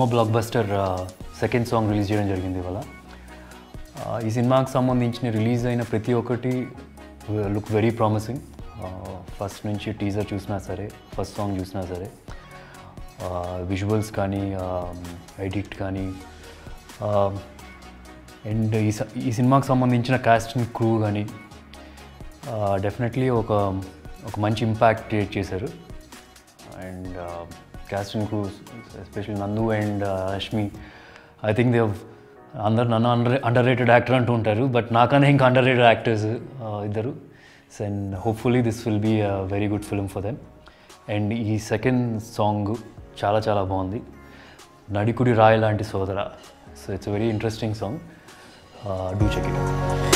summer blockbuster second song release చేయడం జరిగింది ఇవాళ Uh, ఈ సినిమాకి సంబంధించిన రిలీజ్ అయిన ప్రతి ఒక్కటి లుక్ వెరీ ప్రామిసింగ్ ఫస్ట్ నుంచి టీజర్ చూసినా సరే ఫస్ట్ సాంగ్ చూసినా సరే విజువల్స్ కానీ ఎడిట్ కానీ అండ్ ఈ స- ఈ సినిమాకి సంబంధించిన కాస్ట్ అండ్ క్రూ కానీ డెఫినెట్లీ ఒక ఒక మంచి ఇంపాక్ట్ క్రియేట్ చేశారు and cast and crews especially Nandu and Rashmi I think they అందరు నన్ను అండర్ అండర్ రేటెడ్ యాక్టర్ అంటూ ఉంటారు బట్ నాకన్నా ఇంకా అండర్ రేటెడ్ యాక్టర్స్ ఇద్దరు and hopefully this will be a very good film for them and ఈ second song చాలా చాలా బాగుంది నడికుడి రాయి లాంటి సోదర so it's very interesting song do check it